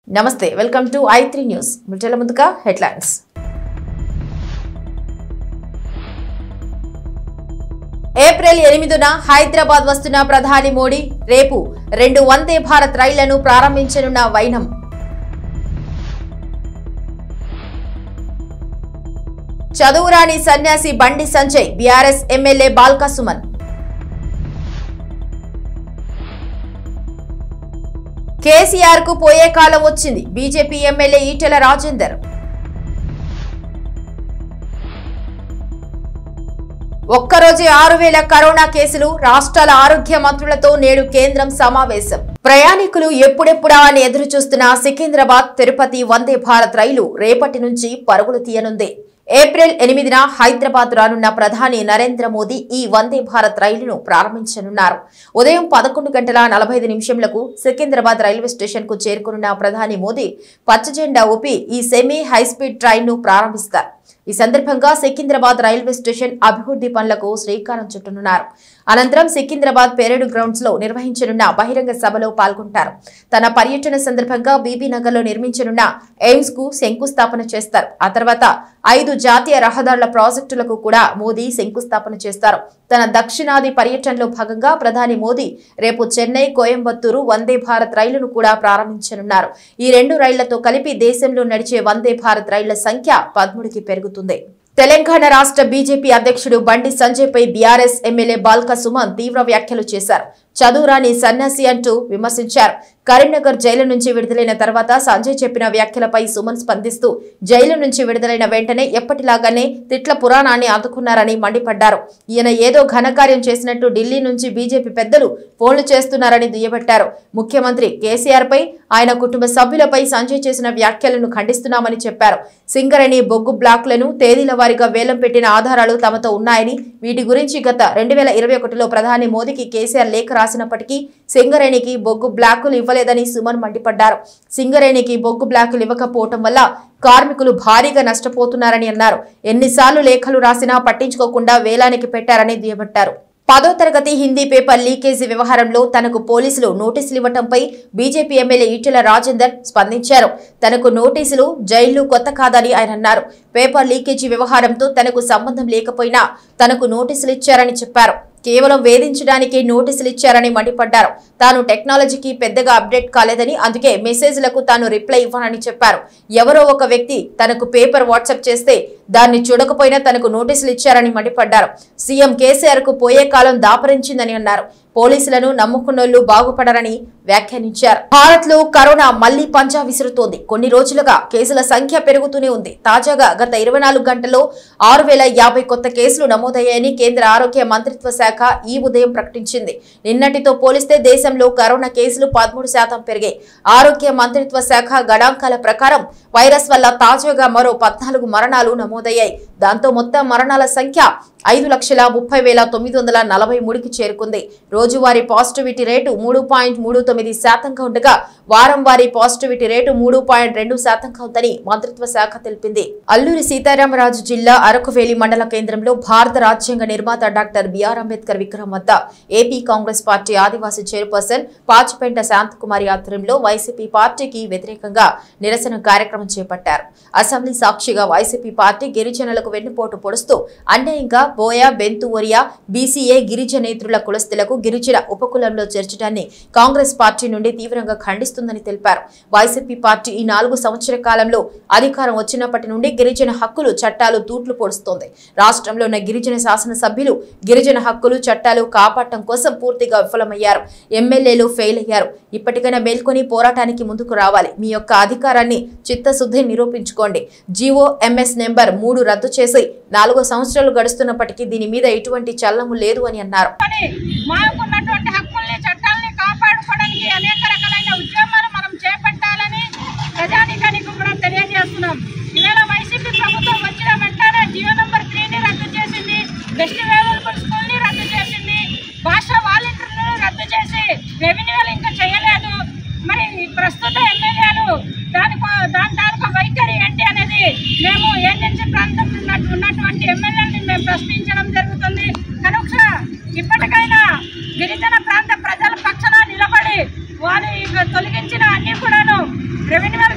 నమస్తే welcome to I three news మిటల ముందుగా హెడ్లైన్స్ ఏప్రిల్ ఎనిమిదిన హైదరాబాద్ వస్తున్న ప్రధాని మోడీ రేపు రెండు వందే భారత్ రైళ్లను ప్రారంభించనున్న వైనం చదువురాని సన్యాసి Bandi Sanjay BRS MLA Balka Suman KCR కు పోయే కాలం వచ్చింది బీజేపీ ఎమ్మెల్యే ఈటెల రాజేందర్ ఒక్కరోజే ఆరు వేల కరోనా కేసులు రాష్ట్రాల ఆరోగ్య మంత్రులతో నేడు కేంద్రం సమావేశం ప్రయాణికులు ఎప్పుడెప్పుడా అని ఎదురు చూస్తున్న సికింద్రాబాద్ తిరుపతి వందే భారత్ రైలు రేపటి నుంచి పరుగులు తీయనుంది ఏప్రిల్ ఎనిమిదిన హైదరాబాద్ రానున్న ప్రధాని నరేంద్ర మోదీ ఈ వందే భారత్ రైలును ప్రారంభించనున్నారు ఉదయం పదకొండు గంటల నలభై ఐదు నిమిషంలకు సికింద్రాబాద్ రైల్వే స్టేషన్ కు చేరుకున్న ప్రధాని మోదీ పచ్చజెండా ఊపి ఈ సెమీ హైస్పీడ్ ట్రైన్ ను ప్రారంభిస్తారు ఈ సందర్భంగా సికింద్రాబాద్ రైల్వే స్టేషన్ అభివృద్ధి పనులకు శ్రీకారం చుట్టనున్నారు అనంతరం సికింద్రాబాద్ పెరేడ్ గ్రౌండ్స్ లో నిర్వహించనున్న బహిరంగ సభలో పాల్గొంటారు తన పర్యటన సందర్భంగా బీబీ నగర్ లో నిర్మించనున్న ఎయిమ్స్ కు శంకుస్థాపన చేస్తారు ఆ తర్వాత ఐదు జాతీయ రహదారుల ప్రాజెక్టులకు కూడా మోదీ శంకుస్థాపన చేస్తారు తన దక్షిణాది పర్యటనలో భాగంగా ప్రధాని మోదీ రేపు చెన్నై కోయంబత్తూరు వందే భారత్ రైలును కూడా ప్రారంభించనున్నారు ఈ రెండు రైళ్లతో కలిపి దేశంలో నడిచే వందే భారత్ రైళ్ల సంఖ్య పదమూడుకి పెరుగుతుంది తెలంగాణ రాష్ట్ర బీజేపీ అధ్యక్షుడు బండి సంజయ్ పై బీఆర్ఎస్ ఎమ్మెల్యే బాల్క సుమన్ తీవ్ర వ్యాఖ్యలు చేశారు చదువురాని సన్యాసి అంటూ విమర్శించారు కరీంనగర్ జైలు నుంచి విడుదలైన తర్వాత సంజయ్ చెప్పిన వ్యాఖ్యలపై సుమన్ స్పందిస్తూ జైలు నుంచి విడుదలైన వెంటనే ఎప్పటిలాగానే తిట్ల పురాణాన్ని అందుకున్నారని మండిపడ్డారు ఈయన ఏదో ఘనకార్యం చేసినట్టు ఢిల్లీ నుంచి బీజేపీ పెద్దలు ఫోన్లు చేస్తున్నారని దుయ్యబట్టారు ముఖ్యమంత్రి కేసీఆర్ పై ఆయన కుటుంబ సభ్యులపై సంజయ్ చేసిన వ్యాఖ్యలను ఖండిస్తున్నామని చెప్పారు సింగరేణి బొగ్గు బ్లాక్లను తేదీల వారీగా వేలం పెట్టిన ఆధారాలు తమతో ఉన్నాయని వీటి గురించి గత రెండు వేల ఇరవై ఒకటిలో ప్రధాని మోదీకి కేసీఆర్ లేఖ రాసినప్పటికీ సింగరేణికి బొగ్గు బ్లాకులు ఇవ్వలేదని సుమన్ మండిపడ్డారు సింగరేణికి బొగ్గు బ్లాకులు ఇవ్వకపోవటం వల్ల కార్మికులు భారీగా నష్టపోతున్నారని అన్నారు ఎన్నిసార్లు లేఖలు రాసినా పట్టించుకోకుండా వేలానికి పెట్టారని దుయ్యబట్టారు పదో తరగతి హిందీ పేపర్ లీకేజీ వ్యవహారంలో తనకు పోలీసులు నోటీసులు ఇవ్వటంపై బీజేపీ ఎమ్మెల్యే ఈటెల రాజేందర్ స్పందించారు తనకు నోటీసులు జైళ్లు కొత్త కాదని ఆయన అన్నారు పేపర్ లీకేజీ వ్యవహారంతో తనకు సంబంధం లేకపోయినా తనకు నోటీసులు ఇచ్చారని చెప్పారు కేవలం వేధించడానికి నోటీసులు ఇచ్చారని మండిపడ్డారు తాను టెక్నాలజీకి పెద్దగా అప్డేట్ కాలేదని అందుకే మెసేజ్లకు తాను రిప్లై ఇవ్వనని చెప్పారు ఎవరో ఒక వ్యక్తి తనకు పేపర్ వాట్సాప్ చేస్తే దాన్ని చూడకపోయినా తనకు నోటీసులు ఇచ్చారని మండిపడ్డారు సీఎం కేసీఆర్ కు పోయే కాలం దాపరించిందని అన్నారు పోలీసులను నమ్ముకున్నోళ్లు బాగుపడరని వ్యాఖ్యానించారు భారత్ లో కరోనా మళ్లీ పంజా విసురుతోంది కొన్ని రోజులుగా కేసుల సంఖ్య పెరుగుతూనే ఉంది తాజాగా గత ఇరవై నాలుగు గంటల్లో ఆరు వేల యాభై కొత్త కేసులు నమోదయ్యాయని కేంద్ర ఆరోగ్య మంత్రిత్వ శాఖ ఈ ఉదయం ప్రకటించింది నిన్నటితో పోలిస్తే దేశంలో కరోనా కేసులు పదమూడు శాతం పెరిగాయి ఆరోగ్య మంత్రిత్వ శాఖ గణాంకాల ప్రకారం వైరస్ వల్ల తాజాగా మరో పద్నాలుగు మరణాలు నమోదయ్యాయి దాంతో మొత్తం మరణాల సంఖ్య ఐదు లక్షల ముప్పై వేల తొమ్మిది వందల నలభై మూడుకి చేరుకుంది రోజువారీ పాజిటివిటీ రేటు మూడు పాయింట్ మూడు తొమ్మిది శాతంగా ఉండగా వారం వారీ పాజిటివిటీ రేటు మూడు పాయింట్ రెండు శాతంగా ఉందని మంత్రిత్వ శాఖ తెలిపింది అల్లూరి సీతారామరాజు జిల్లా అరకువేలి మండల కేంద్రంలో భారత రాజ్యాంగ నిర్మాత డాక్టర్ బిఆర్ అంబేద్కర్ విగ్రహం వద్ద AP Congress party Adivasi chairperson Pachipenta Shanthakumari ఆధ్వర్యంలో వైసీపీ పార్టీకి వ్యతిరేకంగా నిరసన కార్యక్రమం చేపట్టారు అసెంబ్లీ సాక్షిగా వైసీపీ పార్టీ గిరిజనులకు వెన్నుపోటు పొడుస్తూ అన్యాయంగా బోయ బెంతు ఒరియా బీసీఏ గిరిజనేతరుల కులస్తులకు గిరిజన ఉపకులంలో చేర్చడాన్ని కాంగ్రెస్ పార్టీ నుండి తీవ్రంగా ఖండిస్తుందని తెలిపారు వైసీపీ పార్టీ ఈ నాలుగు సంవత్సర కాలంలో అధికారం వచ్చినప్పటి నుండి గిరిజన హక్కులు చట్టాలు తూట్లు పొడుస్తోంది రాష్ట్రంలో ఉన్న గిరిజన శాసనసభ్యులు గిరిజన హక్కులు చట్టాలు కాపాడటం కోసం పూర్తిగా విఫలమయ్యారు ఎమ్మెల్యేలు ఫెయిల్ అయ్యారు ఇప్పటికైనా మేల్కొని పోరాటానికి ముందుకు రావాలి మీ యొక్క అధికారాన్ని చిత్తశుద్ధి నిరూపించుకోండి జీవో ఎంఎస్ నెంబర్ మూడు రద్దు చేసి నాలుగో సంవత్సరాలు గడుస్తున్నప్పటికీ దీని మీద ఎటువంటి చల్లము లేదు అని అన్నారు కానీ మాకున్నటువంటి హక్కుల్ని చట్టాలని కాపాడుకోవడానికి అనేక రకాలైన ఉద్యమాలు మనం చేపట్టాలని ప్రజానీకానికి కూడా తెలియజేస్తున్నాం ఇవాళ వైసీపీ ప్రభుత్వం వచ్చిన వెంటనే జియో నంబర్ త్రీని రద్దు చేసింది బెస్ట్ అవైలబుల్ స్కూల్ని రద్దు చేసింది భాషా వాలంటీర్లను రద్దు చేసి రెవెన్యూలు ఇంకా చేయలేదు మరి ప్రస్తుత ఎమ్మెల్యేలు దాని దాని తాలూకా వైఖరి ఏంటి అనేది మేము ఏజెన్సీ ప్రాంతం ఉన్నట్టు ఉన్నటువంటి ఎమ్మెల్యేలని మేము ప్రశ్నించడం జరుగుతుంది కనుక ఇప్పటికైనా గిరిజన ప్రాంత ప్రజల పక్షాన నిలబడి వారు ఇక తొలగించిన అన్ని కూడాను రెవెన్యూ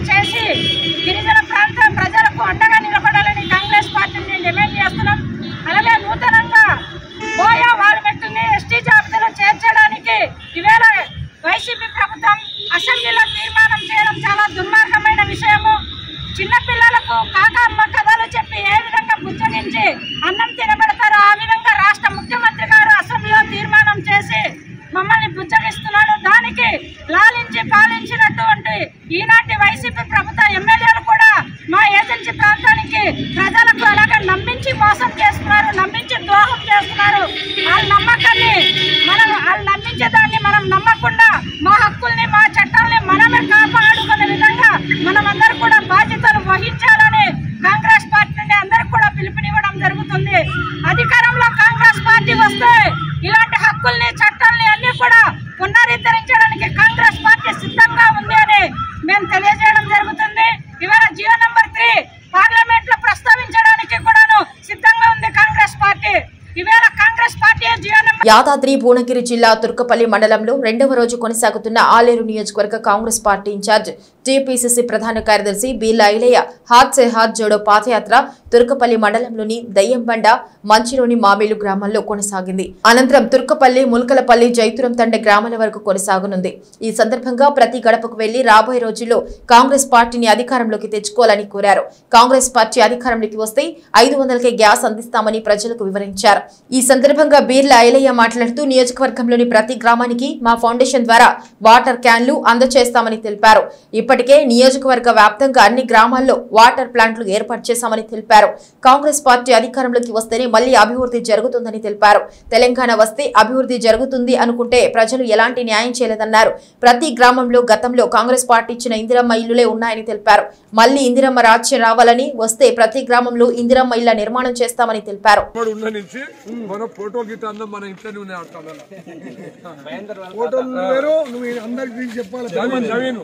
పిల్లలకు కాకమ్మ కథలు చెప్పి ఏ విధంగా బుజ్జగించి అన్నం తినబెడతారో ఆ విధంగా రాష్ట్ర ముఖ్యమంత్రి గారు అసెంబ్లీలో తీర్మానం చేసి మమ్మల్ని బుజ్జగిస్తున్నాడు దానికి లాలించి పాలించినటువంటి ఈనాటి వైసీపీ ప్రభుత్వ ఎమ్మెల్యేలు కూడా మా ఏజెన్సీ ప్రాంతానికి ప్రజలకు అలాగే నమ్మించి మోసం చేస్తున్నారు నమ్మించి ద్రోహం చేస్తున్నారు వాళ్ళ నమ్మకాన్ని మనం వాళ్ళు నమ్మించే దాన్ని మనం నమ్మకుండా మా హక్కుల్ని మా చట్టాల్ని మనమే కాపాడుకునే విధంగా మనమందరూ కూడా బాధ్యతలు వహించాలని కాంగ్రెస్ పార్టీ నుండి అందరికి కూడా పిలుపునివ్వడం జరుగుతుంది అధికారంలో కాంగ్రెస్ పార్టీ వస్తే ఇలాంటి హక్కుల్ని చట్టాల్ని అన్ని కూడా పునరుద్ధరించడానికి కాంగ్రెస్ పార్టీ సిద్ధంగా ఉంది అని మేము తెలియజేయడం జరుగుతుంది ఇవాళ జియో నంబర్ త్రీ పార్లమెంట్ లో ప్రస్తావించడానికి కూడాను సిద్ధంగా ఉంది కాంగ్రెస్ పార్టీ ఇవాళ Congress party G O number Yadadri Bhuvanagiri జిల్లా తుర్కపల్లి మండలంలో రెండవ రోజు కొనసాగుతున్న ఆలేరు నియోజకవర్గ కాంగ్రెస్ పార్టీ ఇన్ఛార్జ్ టీపీసీసీ ప్రధాన కార్యదర్శి బీర్లా ఐలయ్య హాత్ సే హాత్ జోడో పాదయాత్ర తుర్కపల్లి మండలంలోని దయ్యంబండ మంచిలోని మామేలు గ్రామాల్లో కొనసాగింది అనంతరం తుర్కపల్లి ముల్కలపల్లి జైతురం తండ గ్రామాల వరకు కొనసాగనుంది ఈ సందర్భంగా ప్రతి గడపకు వెళ్లి రాబోయే రోజుల్లో కాంగ్రెస్ పార్టీని అధికారంలోకి తెచ్చుకోవాలని కోరారు కాంగ్రెస్ పార్టీ అధికారంలోకి వస్తే ఐదు వందలకే గ్యాస్ అందిస్తామని ప్రజలకు వివరించారు ఈ సందర్భంగా బీర్ల ఐలయ్య మాట్లాడుతూ నియోజకవర్గంలోని ప్రతి గ్రామానికి మా ఫౌండేషన్ ద్వారా వాటర్ క్యాన్లు అందజేస్తామని తెలిపారు ఇప్పటికే నియోజకవర్గ వ్యాప్తంగా అన్ని గ్రామాల్లో వాటర్ ప్లాంట్లు ఏర్పాటు చేశామని తెలిపారు కాంగ్రెస్ పార్టీ అధికారంలోకి వస్తేనే మళ్లీ అభివృద్ధి జరుగుతుందని తెలిపారు తెలంగాణ వస్తే అభివృద్ధి జరుగుతుంది అనుకుంటే ప్రజలు ఎలాంటి న్యాయం చేయలేదన్నారు ప్రతి గ్రామంలో గతంలో కాంగ్రెస్ పార్టీ ఇచ్చిన ఇందిరమ్మ ఇల్లులే ఉన్నాయని తెలిపారు మళ్లీ ఇందిరమ్మ రాజ్యం రావాలని వస్తే ప్రతి గ్రామంలో ఇందిరమ్మ ఇళ్ల నిర్మాణం చేస్తామని తెలిపారు వాడు ఉన్న నుంచి మన ఫోటో గిట్ట అందం మన ఇంట్లోనే ఉన్నాయి అంటాను ఫోటోలు వేరు నువ్వు అందరికి చెప్పాలి జమీన్ జమీన్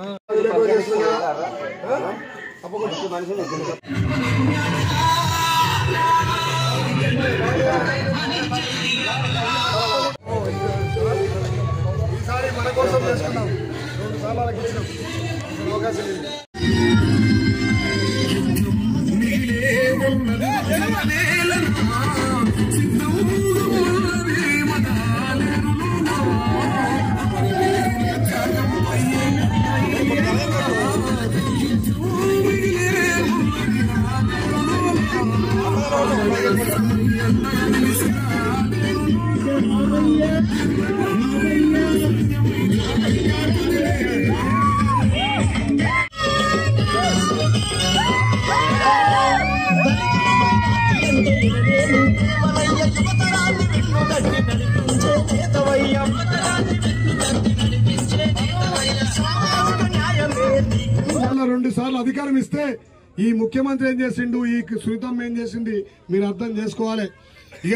ఈసారి మన కోసం చేసుకున్నాం రెండు సార్లు వాళ్ళకి ఇచ్చినాం అవకాశం లేదు సార్లు రెండు సార్లు అధికారం ఇస్తే ఈ ముఖ్యమంత్రి ఏం చేసిండు ఈ సునీతమ్మ ఏం చేసింది మీరు అర్థం చేసుకోవాలి ఇక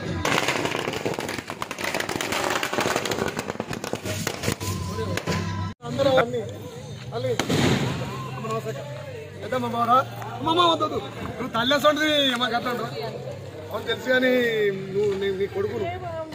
అందరూ అన్ని అల్లి అమ్మ నమస్తే పెద్దమ్మ బావరా అమ్మమ్మ వద్దదు నువ్వు తల్లి వస్తుంది మాకు అట్లా అంటావు. అవును తెలుసు కానీ నువ్వు నీ నీ కొడుకును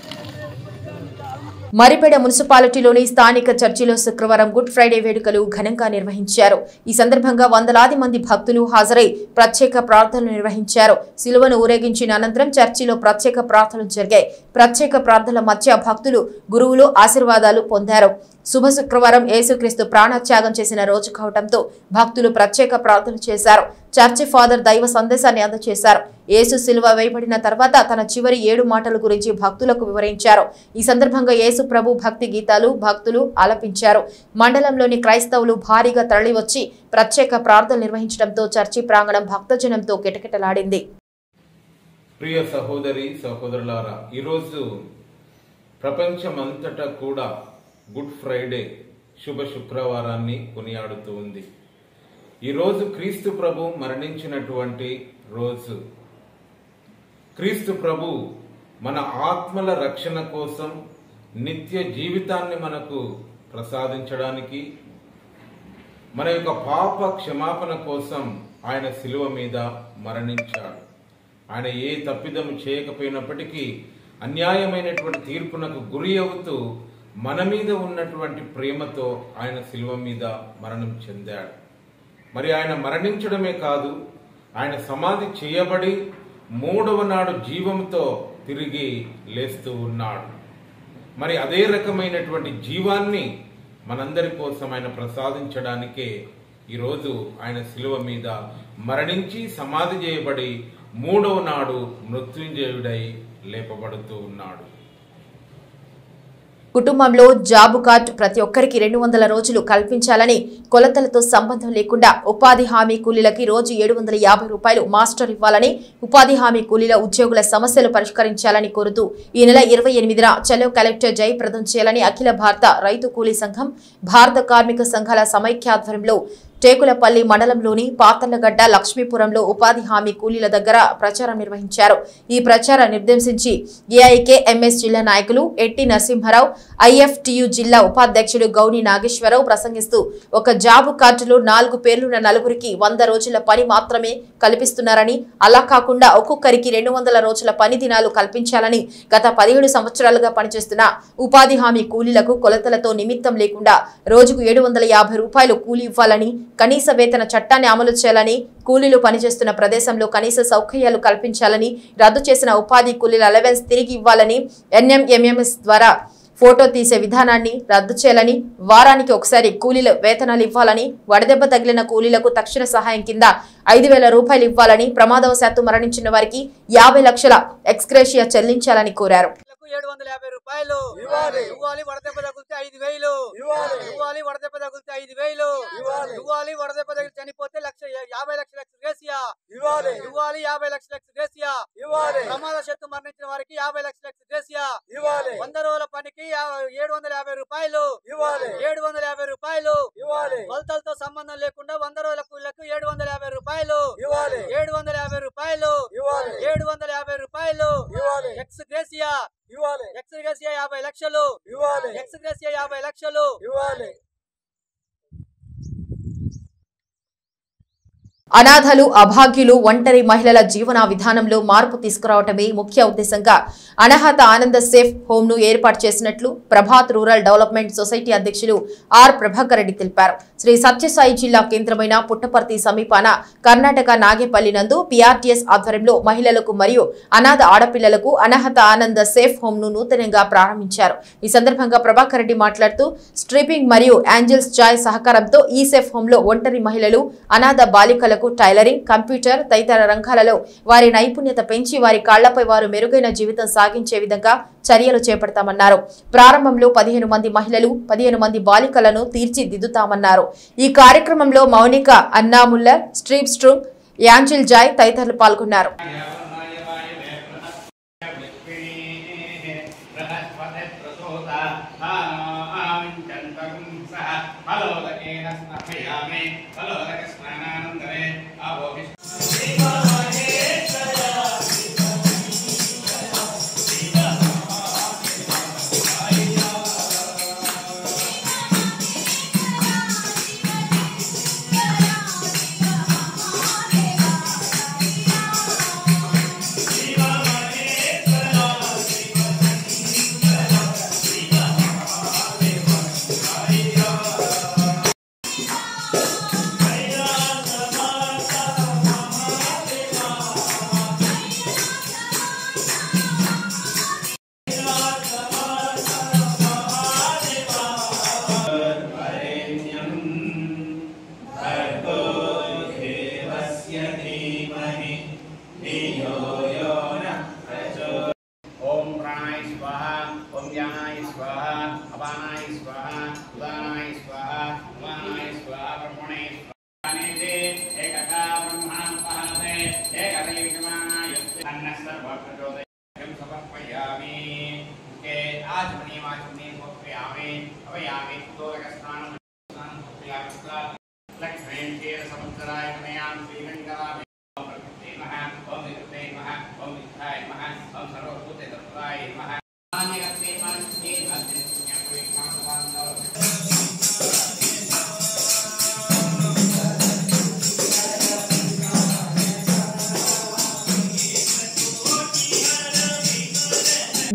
మరిపేడ మున్సిపాలిటీలోని స్థానిక చర్చిలో శుక్రవారం గుడ్ ఫ్రైడే వేడుకలు ఘనంగా నిర్వహించారు ఈ సందర్భంగా వందలాది మంది భక్తులు హాజరై ప్రత్యేక ప్రార్థనలు నిర్వహించారు సిలువను ఊరేగించిన అనంతరం చర్చిలో ప్రత్యేక ప్రార్థనలు జరిగాయి ప్రత్యేక ప్రార్థనల మధ్య భక్తులు గురువులు ఆశీర్వాదాలు పొందారు శుభ శుక్రవారం యేసుక్రీస్తు ప్రాణత్యాగం చేసిన రోజు కావడంతో భక్తులు ప్రత్యేక ప్రార్థనలు చేశారు చర్చి ఫాదర్ దైవ సందేశాన్ని అందజేశారు యేసు సిలువ వేయబడిన తర్వాత తన చివరి ఏడు మాటల గురించి భక్తులకు వివరించారు ఈ సందర్భంగా యేసు ప్రభు భక్తి గీతాలు భక్తులు ఆలపించారు మండలంలోని క్రైస్తవులు భారీగా తరలివచ్చి ప్రత్యేక ప్రార్థనలు నిర్వహించడంతో చర్చి ప్రాంగణం భక్తజనంతో కిటకిటలాడింది ప్రియ సహోదరి సహోదరులారా ఈరోజు ప్రపంచమంతటా కూడా గుడ్ ఫ్రైడే శుభ శుక్రవారాన్ని కొనియాడుతూ ఉంది ఈరోజు క్రీస్తు ప్రభు మరణించినటువంటి రోజు క్రీస్తు ప్రభు మన ఆత్మల రక్షణ కోసం నిత్య జీవితాన్ని మనకు ప్రసాదించడానికి మన యొక్క పాప క్షమాపణ కోసం ఆయన శిలువ మీద మరణించాడు ఆయన ఏ తప్పిదము చేయకపోయినప్పటికీ అన్యాయమైనటువంటి తీర్పునకు గురి అవుతూ మన మీద ఉన్నటువంటి ప్రేమతో ఆయన శిలువ మీద మరణం చెందాడు మరి ఆయన మరణించడమే కాదు ఆయన సమాధి చేయబడి మూడవ నాడు జీవంతో తిరిగి లేస్తూ ఉన్నాడు మరి అదే రకమైనటువంటి జీవాన్ని మనందరి కోసం ఆయన ప్రసాదించడానికే ఈరోజు ఆయన శిలువ మీద మరణించి సమాధి చేయబడి మూడవ నాడు మృత్యుంజయుడై లేపబడుతూ ఉన్నాడు కుటుంబంలో జాబు కార్డు ప్రతి ఒక్కరికి రెండు వందల రోజులు కల్పించాలని కొలతలతో సంబంధం లేకుండా ఉపాధి హామీ కూలీలకి రోజు ఏడు వందల యాభై రూపాయలు మాస్టర్ ఇవ్వాలని ఉపాధి హామీ కూలీల ఉద్యోగుల సమస్యలు పరిష్కరించాలని కోరుతూ ఈ నెల ఇరవై ఎనిమిదిన చలో కలెక్టర్ జయప్రదం చేయాలని అఖిల భారత రైతు కూలీ సంఘం భారత కార్మిక సంఘాల సమైక్యాధ్వర్యంలో టేకులపల్లి మండలంలోని పాతర్లగడ్డ లక్ష్మీపురంలో ఉపాధి హామీ కూలీల దగ్గర ప్రచారం నిర్వహించారు ఈ ప్రచారం నిర్దేశించి ఏఐకే ఎంఎస్ జిల్లా నాయకులు ఎట్టి నరసింహారావు ఐఎఫ్టియు జిల్లా ఉపాధ్యక్షుడు గౌని నాగేశ్వరరావు ప్రసంగిస్తూ ఒక జాబు కార్డులో నాలుగు పేర్లున్న నలుగురికి వంద రోజుల పని మాత్రమే కల్పిస్తున్నారని అలా కాకుండా ఒక్కొక్కరికి రెండు వందల రోజుల పని దినాలు కల్పించాలని గత పదిహేడు సంవత్సరాలుగా పనిచేస్తున్న ఉపాధి హామీ కూలీలకు కొలతలతో నిమిత్తం లేకుండా రోజుకు ఏడు వందల యాభై రూపాయలు కూలీ ఇవ్వాలని కనీస వేతన చట్టాన్ని అమలు చేయాలని కూలీలు పనిచేస్తున్న ప్రదేశంలో కనీస సౌకర్యాలు కల్పించాలని రద్దు చేసిన ఉపాధి కూలీల అలవెన్స్ తిరిగి ఇవ్వాలని ఎన్ఎంఎంఎంఎస్ ద్వారా ఫోటో తీసే విధానాన్ని రద్దు చేయాలని వారానికి ఒకసారి కూలీల వేతనాలు ఇవ్వాలని వడదెబ్బ తగిలిన కూలీలకు తక్షణ సహాయం కింద ఐదు వేల రూపాయలు ఇవ్వాలని ప్రమాదవశాత్తు మరణించిన వారికి యాభై లక్షల ఎక్స్గ్రేషియా చెల్లించాలని కోరారు లకు ఏడు వందల యాభై రూపాయలు ఇవ్వాలి ఇవ్వాలి వడదెబ్బ తగిలితే ఐదు వేలు ఇవ్వాలి ఇవ్వాలి వడదెబ్బ తగిలితే ఐదు వేలు ఇవ్వాలి ఇవ్వాలి వడదెబ్బ తగిలి చనిపోతే లక్ష యాభై లక్షల ఎక్స్గ్రేసియా ఇవ్వాలి ఇవ్వాలి యాభై లక్షల ఎక్స్గ్రేసియా ఇవ్వాలి ప్రమాద శత్తు మరణించిన వారికి యాభై లక్షల ఎక్స్గ్రేసియా ఇవ్వాలి వంద రోజుల పనికి యా- ఏడు వందల యాభై రూపాయలు ఇవ్వాలి ఏడు వందల యాభై రూపాయలు ఇవ్వాలి కొలతలతో సంబంధం లేకుండా వంద రోజుల కూలీలకు ఏడు వందల యాభై రూపాయలు ఇవ్వాలి ఏడు వందల యాభై రూపాయలు ఇవ్వాలి ఏడు వందల యాభై రూపాయలు ఇవ్వాలి ఎక్స్ గ్రేసియా ఇవ్వాలి ఎక్స్ గ్రేసియా యాభై లక్షలు ఇవ్వాలి ఎక్స్ గ్రేసియా యాభై లక్షలు ఇవ్వాలి అనాథలు అభాగ్యులు ఒంటరి మహిళల జీవన విధానంలో మార్పు తీసుకురావటమే ముఖ్య ఉద్దేశంగా అనాహత ఆనంద సేఫ్ హోమ్ ను ఏర్పాటు చేసినట్లు ప్రభాత్ రూరల్ డెవలప్మెంట్ సొసైటీ అధ్యక్షులు ఆర్ ప్రభాకర్ రెడ్డి తెలిపారు శ్రీ సత్యసాయి జిల్లా కేంద్రమైన పుట్టపర్తి సమీపాన కర్ణాటక నాగేపల్లి నందు పిఆర్టీఎస్ ఆధ్వర్యంలో మహిళలకు మరియు అనాథ ఆడపిల్లలకు అనాహత ఆనంద సేఫ్ హోమ్ ను నూతనంగా ప్రారంభించారు ఈ సందర్భంగా ప్రభాకర్ రెడ్డి మాట్లాడుతూ స్ట్రిపింగ్ మరియు ఏంజల్స్ జాయ్ సహకారంతో ఈ సేఫ్ హోమ్ లో ఒంటరి మహిళలు అనాథ బాలికలకు టైలరింగ్ కంప్యూటర్ తదితర రంగాలలో వారి నైపుణ్యత పెంచి వారి కాళ్లపై వారు మెరుగైన జీవితం సాగించే విధంగా చర్యలు చేపడతామన్నారు ప్రారంభంలో పదిహేను మంది మహిళలు పదిహేను మంది బాలికలను తీర్చిదిద్దుతామన్నారు ఈ కార్యక్రమంలో మౌనిక అన్నాముల్లర్ స్ట్రీప్ స్ట్రూమ్ యాంజిల్ జాయ్ తదితరులు పాల్గొన్నారు Yeah.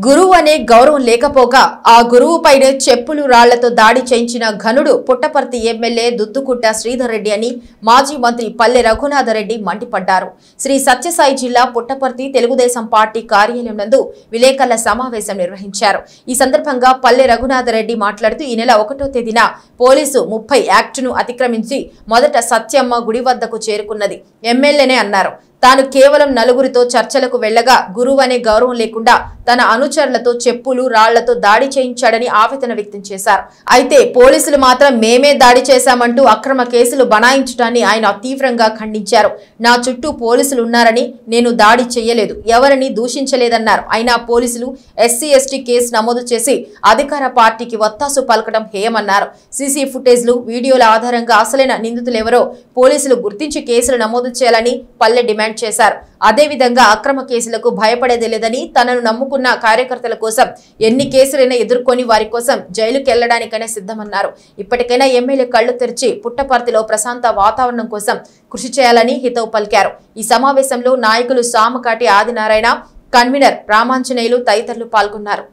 గురువు అనే గౌరవం లేకపోగా ఆ గురువు పైనే చెప్పులు రాళ్లతో దాడి చేయించిన ఘనుడు పుట్టపర్తి ఎమ్మెల్యే దుద్దుకుట్ట శ్రీధర్ రెడ్డి అని మాజీ మంత్రి పల్లె రఘునాథరెడ్డి మండిపడ్డారు శ్రీ సత్యసాయి జిల్లా పుట్టపర్తి తెలుగుదేశం పార్టీ కార్యాలయం నందు విలేకరుల సమావేశం నిర్వహించారు ఈ సందర్భంగా పల్లె రఘునాథరెడ్డి మాట్లాడుతూ ఈ నెల ఒకటో తేదీన పోలీసు ముప్పై యాక్టును అతిక్రమించి మొదట సత్యమ్మ గుడి వద్దకు చేరుకున్నది ఎమ్మెల్యేనే అన్నారు తాను కేవలం నలుగురితో చర్చలకు వెళ్లగా గురువు అనే గౌరవం లేకుండా తన అనుచరులతో చెప్పులు రాళ్లతో దాడి చేయించాడని ఆవేదన వ్యక్తం చేశారు అయితే పోలీసులు మాత్రం మేమే దాడి చేశామంటూ అక్రమ కేసులు బనాయించడాన్ని ఆయన తీవ్రంగా ఖండించారు నా చుట్టూ పోలీసులు ఉన్నారని నేను దాడి చేయలేదు ఎవరిని దూషించలేదన్నారు అయినా పోలీసులు ఎస్సీ ఎస్టీ కేసు నమోదు చేసి అధికార పార్టీకి వత్తాసు పలకడం హేయమన్నారు సీసీ ఫుటేజ్లు వీడియోల ఆధారంగా అసలైన నిందితులెవరో పోలీసులు గుర్తించి కేసులు నమోదు చేయాలని పల్లె డిమాండ్ చేశారు అదేవిధంగా అక్రమ కేసులకు భయపడేది లేదని తనను నమ్ముకున్న కార్యకర్తల కోసం ఎన్ని కేసులైనా ఎదుర్కొని వారి కోసం జైలుకి వెళ్లడానికైనా సిద్ధమన్నారు ఇప్పటికైనా ఎమ్మెల్యే కళ్లు తెరిచి పుట్టపర్తిలో ప్రశాంత వాతావరణం కోసం కృషి చేయాలని హితవు పలికారు ఈ సమావేశంలో నాయకులు సామకాటి ఆదినారాయణ కన్వీనర్ రామాంజనేయులు తదితరులు పాల్గొన్నారు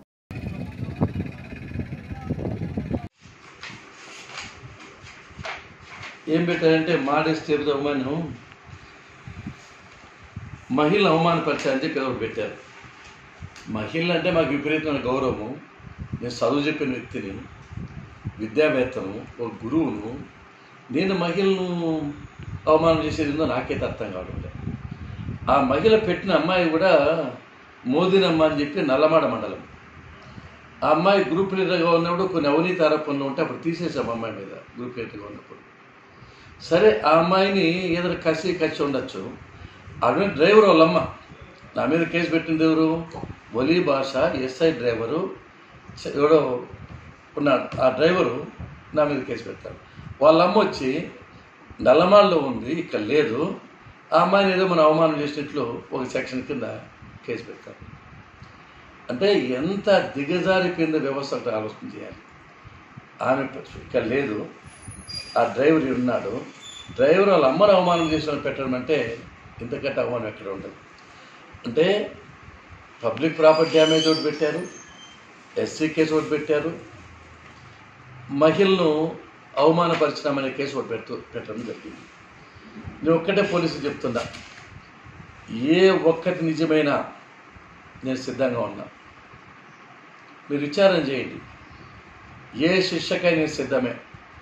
ఏం పెట్టారంటే మాడెస్ట్ చెబుదామని మహిళ అవమానపరిచారని చెప్పి ఎవరు పెట్టారు మహిళ అంటే మాకు విపరీతమైన గౌరవము నేను చదువు చెప్పిన వ్యక్తిని విద్యావేత్తను ఒక గురువును నేను మహిళను అవమానం చేసేది ఉందో నాకైతే అర్థం కావడం లేదు. ఆ మహిళ పెట్టిన అమ్మాయి కూడా మోదినమ్మ అని చెప్పి నల్లమాడ మండలం ఆ అమ్మాయి గ్రూప్ లీడర్గా ఉన్నప్పుడు కొన్ని అవినీతి ఆరోపణలు ఉంటే అప్పుడు తీసేసాం అమ్మాయి మీద గ్రూప్ లీడర్గా ఉన్నప్పుడు సరే ఆ అమ్మాయిని ఏదైనా కసి కసి ఉండొచ్చు ఆమె డ్రైవర్ వాళ్ళమ్మ నా మీద కేసు పెట్టింది ఎవరు ఒలీ భాష ఎస్ఐ డ్రైవరు చ- ఎవడో ఉన్నాడు ఆ డ్రైవరు నా మీద కేసు పెట్టారు వాళ్ళ అమ్మ వచ్చి నల్లమాల్లో ఉంది ఇక్కడ లేదు ఆ అమ్మాయిని ఏదో మనం అవమానం చేసినట్లు ఒక సెక్షన్ కింద కేసు పెట్టారు అంటే ఎంత దిగజారిపోయిందో వ్యవస్థ ఒకటి ఆలోచన చేయాలి ఆమె ఇక్కడ లేదు ఆ డ్రైవర్ ఈడ ఉన్నాడు డ్రైవర్ వాళ్ళ అమ్మను అవమానం చేసిన పెట్టడం అంటే ఇంతకంటే అవమానం ఎక్కడ ఉండదు అంటే పబ్లిక్ ప్రాపర్టీ డ్యామేజ్ ఒకటి పెట్టారు ఎస్సీ కేసు ఒకటి పెట్టారు మహిళను అవమానపరిచినామనే కేసు ఒకటి పెట్టు పెట్టడం జరిగింది నేను ఒక్కటే పోలీసులు చెప్తున్నా ఏ ఒక్కటి నిజమైనా నేను సిద్ధంగా ఉన్నా మీరు విచారణ చేయండి ఏ శిక్షకై నేను సిద్ధమే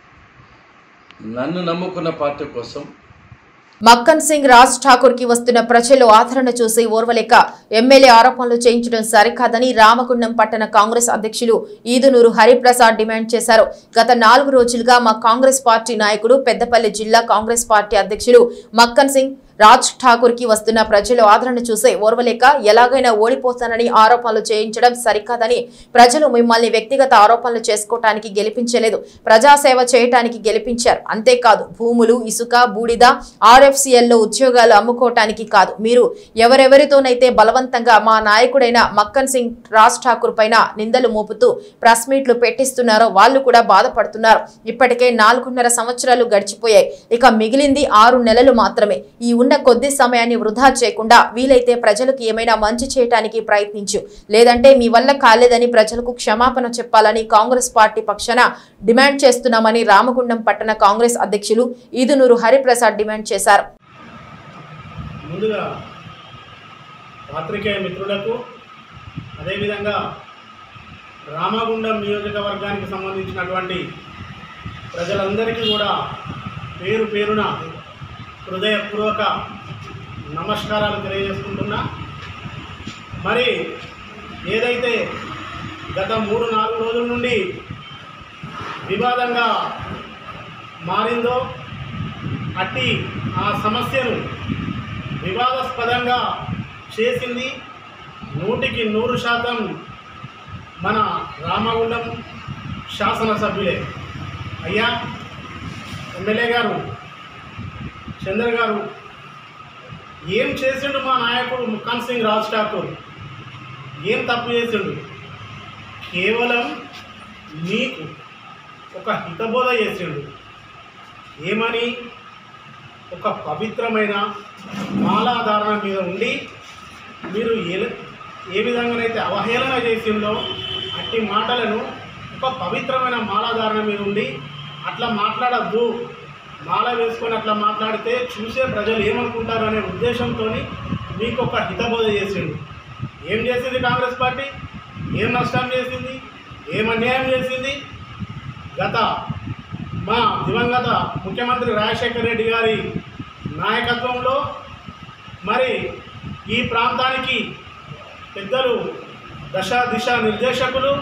నన్ను నమ్ముకున్న పార్టీ కోసం మక్కన్ సింగ్ రాజ్ ఠాకూర్ కి వస్తున్న ప్రజలు ఆదరణ చూసి ఓర్వలేక ఎమ్మెల్యే ఆరోపణలు చేయించడం సరికాదని రామగుండం పట్టణ కాంగ్రెస్ అధ్యక్షులు ఈదునూరు హరిప్రసాద్ డిమాండ్ చేశారు గత నాలుగు రోజులుగా మా కాంగ్రెస్ పార్టీ నాయకుడు పెద్దపల్లి జిల్లా కాంగ్రెస్ పార్టీ అధ్యక్షులు మక్కన్ సింగ్ రాజ్ ఠాకూర్ కి వస్తున్న ప్రజలు ఆదరణ చూసే ఓర్వలేక ఎలాగైనా ఓడిపోతానని ఆరోపణలు చేయించడం సరికాదని ప్రజలు మిమ్మల్ని వ్యక్తిగత ఆరోపణలు చేసుకోవటానికి గెలిపించలేదు ప్రజాసేవ చేయటానికి గెలిపించారు అంతేకాదు భూములు ఇసుక బూడిద RFCL లో ఉద్యోగాలు అమ్ముకోవటానికి కాదు మీరు ఎవరెవరితోనైతే బలవంతంగా మా నాయకుడైన మక్కన్ సింగ్ రాజ్ ఠాకూర్ పైన నిందలు మోపుతూ ప్రెస్ మీట్లు పెట్టిస్తున్నారో వాళ్ళు కూడా బాధపడుతున్నారు ఇప్పటికే నాలుగున్నర సంవత్సరాలు గడిచిపోయాయి ఇక మిగిలింది ఆరు నెలలు మాత్రమే ఈ ఉన్న కొద్ది సమయాన్ని వృధా చేయకుండా వీలైతే ప్రజలకు ఏమైనా మంచి చేయటానికి ప్రయత్నించు లేదంటే మీ వల్ల కాలేదని ప్రజలకు క్షమాపణ చెప్పాలని కాంగ్రెస్ పార్టీ పక్షాన డిమాండ్ చేస్తున్నామని రామగుండం పట్టణ కాంగ్రెస్ అధ్యక్షులు ఈదునూరు హరిప్రసాద్ డిమాండ్ చేశారు ముందుగా పాత్రికేయ మిత్రులకు అదేవిధంగా రామగుండం నియోజకవర్గానికి సంబంధించినటువంటి ప్రజలందరికీ కూడా పేరు పేరున హృదయపూర్వక నమస్కారాలు తెలియజేసుకుంటున్నా మరి ఏదైతే గత మూడు నాలుగు రోజుల నుండి వివాదంగా మారిందో అట్టి ఆ సమస్యను వివాదాస్పదంగా చేసింది నూటికి నూరు శాతం మన రామగుండం శాసనసభ్యులే అయ్యా ఎమ్మెల్యే గారు చంద్ర గారు ఏం చేసిండు మా నాయకుడు ముఖాన్ సింగ్ రాజ్ ఠాకూర్ ఏం తప్పు చేసిండు కేవలం మీకు ఒక హితబోధ చేసిండు ఏమని ఒక పవిత్రమైన మాలాధారణ మీద ఉండి మీరు ఎల ఏ విధంగానైతే అవహేళన చేసిందో అట్టి మాటలను ఒక పవిత్రమైన మాలాధారణ మీద ఉండి అట్లా మాట్లాడద్దు మాల వేసుకొని అట్లా మాట్లాడితే చూసే ప్రజలు ఏమనుకుంటారు అనే ఉద్దేశంతో మీకు ఒక హితబోధ చేసిండు ఏం చేసింది కాంగ్రెస్ పార్టీ ఏం నష్టం చేసింది ఏం అన్యాయం చేసింది గత మా దివంగత ముఖ్యమంత్రి రాజశేఖర రెడ్డి గారి నాయకత్వంలో మరి ఈ ప్రాంతానికి పెద్దలు దశ దిశ నిర్దేశకులు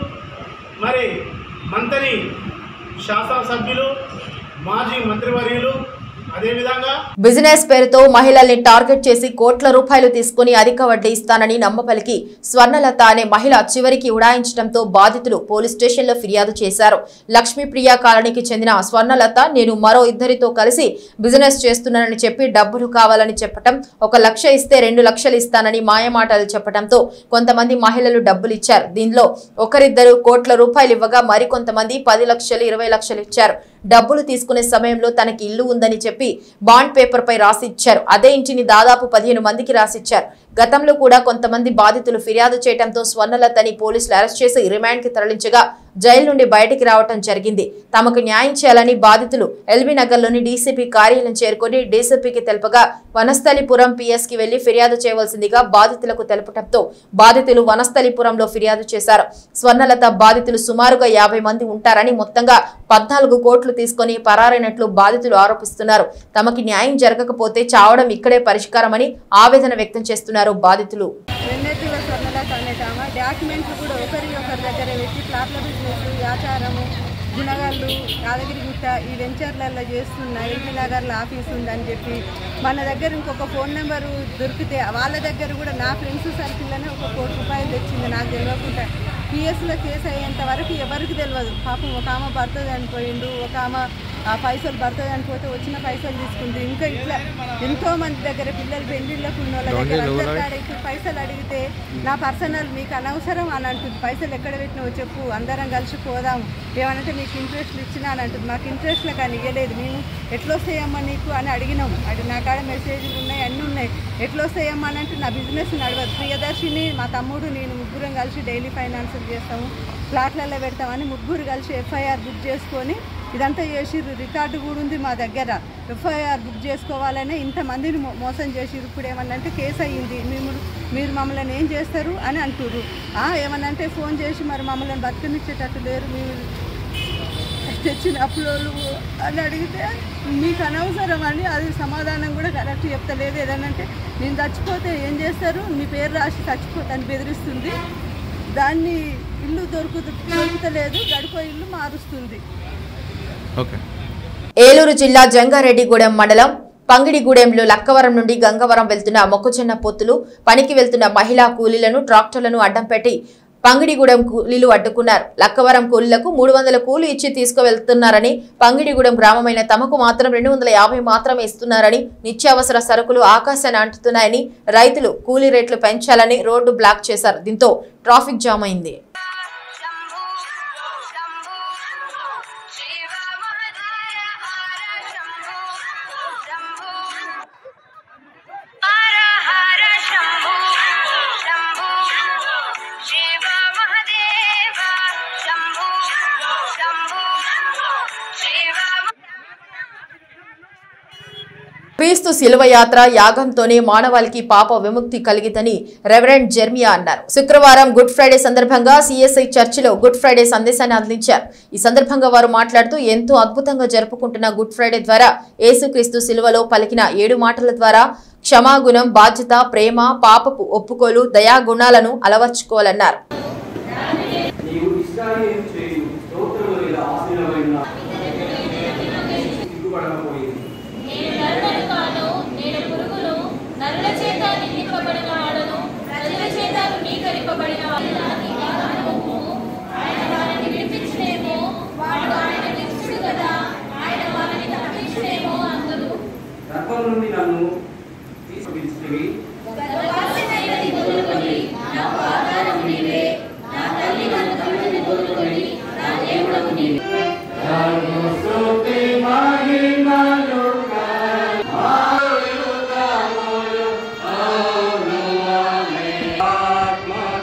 మరి మంత్రి శాసనసభ్యులు మాజీ మంత్రివర్యులు అదేవిధంగా బిజినెస్ పేరుతో మహిళల్ని టార్గెట్ చేసి కోట్ల రూపాయలు తీసుకుని అధిక వడ్డీ ఇస్తానని నమ్మపలికి స్వర్ణలత అనే మహిళ చివరికి ఉడాయించడంతో బాధితులు పోలీస్ స్టేషన్లో ఫిర్యాదు చేశారు లక్ష్మీప్రియ కాలనీకి చెందిన స్వర్ణలత నేను మరో ఇద్దరితో కలిసి బిజినెస్ చేస్తున్నానని చెప్పి డబ్బులు కావాలని చెప్పటం ఒక లక్ష ఇస్తే రెండు లక్షలు ఇస్తానని మాయమాటలు చెప్పడంతో కొంతమంది మహిళలు డబ్బులు ఇచ్చారు దీనిలో ఒకరిద్దరు కోట్ల రూపాయలు ఇవ్వగా మరికొంతమంది పది లక్షలు ఇరవై లక్షలు ఇచ్చారు డబ్బులు తీసుకునే సమయంలో తనకి ఇల్లు ఉందని చెప్పి బాండ్ పేపర్ పై రాసి ఇచ్చారు అదే ఇంటిని దాదాపు పదిహేను మందికి రాసిచ్చారు గతంలో కూడా కొంతమంది బాధితులు ఫిర్యాదు చేయడంతో స్వర్ణలతని పోలీసులు అరెస్ట్ చేసి రిమాండ్ కి తరలించగా జైలు నుండి బయటికి రావటం జరిగింది తమకు న్యాయం చేయాలని బాధితులు ఎల్బీ నగర్లోని డీసీపీ కార్యాలయం చేరుకుని డీసీపీకి తెలుపగా వనస్థలిపురం పిఎస్ కి వెళ్లి ఫిర్యాదు చేయవలసిందిగా బాధితులకు తెలపడంతో బాధితులు వనస్థలిపురంలో ఫిర్యాదు చేశారు స్వర్ణలత బాధితులు సుమారుగా యాభై మంది ఉంటారని మొత్తంగా పద్నాలుగు కోట్లు తీసుకుని పరారైనట్లు బాధితులు ఆరోపిస్తున్నారు తమకి న్యాయం జరగకపోతే చావడం ఇక్కడే పరిష్కారమని ఆవేదన వ్యక్తం చేస్తున్నారు బాధితులు వెన్నెత్తుల స్వర్ణలత అనేటామ డాక్యుమెంట్లు కూడా ఒకరి ఒకరి దగ్గర పెట్టి ప్లాట్ల బిజినెస్ వ్యాచారము గుణగాళ్ళు యాదగిరిగుట్ట ఈ వెంచర్లలో చేస్తున్న ఎల్బీ నగర్లో ఆఫీస్ ఉందని చెప్పి మన దగ్గర ఇంకొక ఫోన్ నెంబరు దొరికితే వాళ్ళ దగ్గర కూడా నా ఫ్రెండ్స్ సర్కిల్లోనే ఒక కోటి రూపాయలు తెచ్చింది నాకు తెలియకుండా పిఎస్లో కేసు అయ్యేంత వరకు ఎవరికి తెలియదు పాపం ఒక ఆమె భర్త చనిపోయిండు ఒక ఆమె ఆ పైసలు భర్త చనిపోతే వచ్చిన పైసలు తీసుకుంది ఇంకా ఇట్లా ఎంతో మంది దగ్గర పిల్లలు పెళ్లిళ్ళకు ఉన్న వాళ్ళ దగ్గర అందరి కాడ ఇప్పుడు పైసలు అడిగితే నా పర్సనల్ మీకు అనవసరం అని అంటుంది పైసలు ఎక్కడ పెట్టినావో చెప్పు అందరం కలిసి పోదాం ఏమనంటే మీకు ఇంట్రెస్ట్లు ఇచ్చినా అని అంటుంది మాకు ఇంట్రెస్ట్లు కానీ ఇవ్వలేదు మేము ఎట్లా వస్తాయమ్మా నీకు అని అడిగినాం అది నా కాడ మెసేజ్లు ఉన్నాయి అన్నీ ఉన్నాయి ఎట్లా వస్తాయమ్మా అని అంటే నా బిజినెస్ నడవదు ప్రియదర్శిని మా తమ్ముడు నేను ముగ్గురం కలిసి డైలీ ఫైనాన్స్ చేస్తాము ఫ్లాట్లలో పెడతామని ముగ్గురు కలిసి ఎఫ్ఐఆర్ బుక్ చేసుకొని ఇదంతా చేసిర్రు రికార్డు కూడా ఉంది మా దగ్గర ఎఫ్ఐఆర్ బుక్ చేసుకోవాలనే ఇంతమందిని మో- మోసం చేసిర్రు ఇప్పుడు ఏమన్నా అంటే కేసు అయ్యింది మేము మీరు మమ్మల్ని ఏం చేస్తారు అని అంటుర్రు ఆ, ఏమన్నా అంటే ఫోన్ చేసి మరి మమ్మల్ని బతికనిచ్చేటట్టు లేరు మీరు తెచ్చిన అప్లోలు అని అడిగితే మీకు అనవసరం అని అది సమాధానం కూడా కరెక్ట్ చెప్తలేదు ఏదనంటే నేను చచ్చిపోతే ఏం చేస్తారు మీ పేరు రాసి చచ్చిపోతాను బెదిరిస్తుంది దాన్ని ఇల్లు దొరుకుతు దొరుకుతలేదు గడుకో ఇల్లు మారుస్తుంది ఏలూరు జిల్లా జంగారెడ్డిగూడెం మండలం పంగిడిగూడెంలో లక్కవరం నుండి గంగవరం వెళ్తున్న మొక్కజొన్న పొత్తులు పనికి వెళ్తున్న మహిళా కూలీలను ట్రాక్టర్లను అడ్డం పెట్టి పంగిడిగూడెం కూలీలు అడ్డుకున్నారు లక్కవరం కూలీలకు మూడు వందల కూలి ఇచ్చి తీసుకువెళ్తున్నారని పంగిడిగూడెం గ్రామమైన తమకు మాత్రం రెండు వందల యాభై మాత్రమే ఇస్తున్నారని నిత్యావసర సరుకులు ఆకాశాన్ని అంటుతున్నాయని రైతులు కూలీ రేట్లు పెంచాలని రోడ్డు బ్లాక్ చేశారు దీంతో ట్రాఫిక్ జామ్ అయింది క్రీస్తు శిలువ యాత్ర యాగంతోనే మానవాళికి పాప విముక్తి కలిగిదని రెవరెండ్ జెర్మియా అన్నారు శుక్రవారం గుడ్ ఫ్రైడే సందర్భంగా సిఎస్ఐ చర్చిలో గుడ్ ఫ్రైడే సందేశాన్ని అందించారు ఈ సందర్భంగా వారు మాట్లాడుతూ ఎంతో అద్భుతంగా జరుపుకుంటున్న గుడ్ ఫ్రైడే ద్వారా యేసుక్రీస్తు శిలువలో పలికిన ఏడు మాటల ద్వారా క్షమాగుణం బాధ్యత ప్రేమ పాపపు ఒప్పుకోలు దయా గుణాలను అలవర్చుకోవాలన్నారు నీవు ఇష్టాన్ని చేయు స్తోత్రము లేదా ఆశీర్వైన సిగ్గుపడకపోయింది నేను నరుడను కాను నేను పురుగును నరుల చేత నిందింపబడిన వాడను ప్రజల చేత ధృవీకరింపబడిన వాడను. ఆయన వారిని విడిపించినేమో వాడు ఆయన నిత్యుడు కదా ఆయన వారిని తప్పించినేమో అందరు గర్భం నుండి నన్ను తీసుకుపిలిచినవి గర్భవాసినైనది మొదలుకొని నాకు ఆధారం నీవే నా తల్లి నన్ను కన్నది మొదలుకొని నా దేవుడవు నీవే ఆత్మ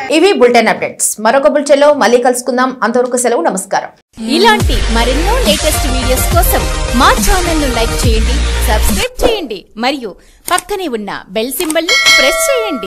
ఇవి బులెటిన్ అప్డేట్స్ మరొక బులెటిన్ లో మళ్ళీ కలుసుకుందాం అంతవరకు సెలవు నమస్కారం ఇలాంటి మరెన్నో లేటెస్ట్ వీడియోస్ కోసం మా ఛానల్ ను లైక్ చేయండి సబ్స్క్రైబ్ చేయండి మరియు పక్కనే ఉన్న బెల్ సింబల్ ని ప్రెస్ చేయండి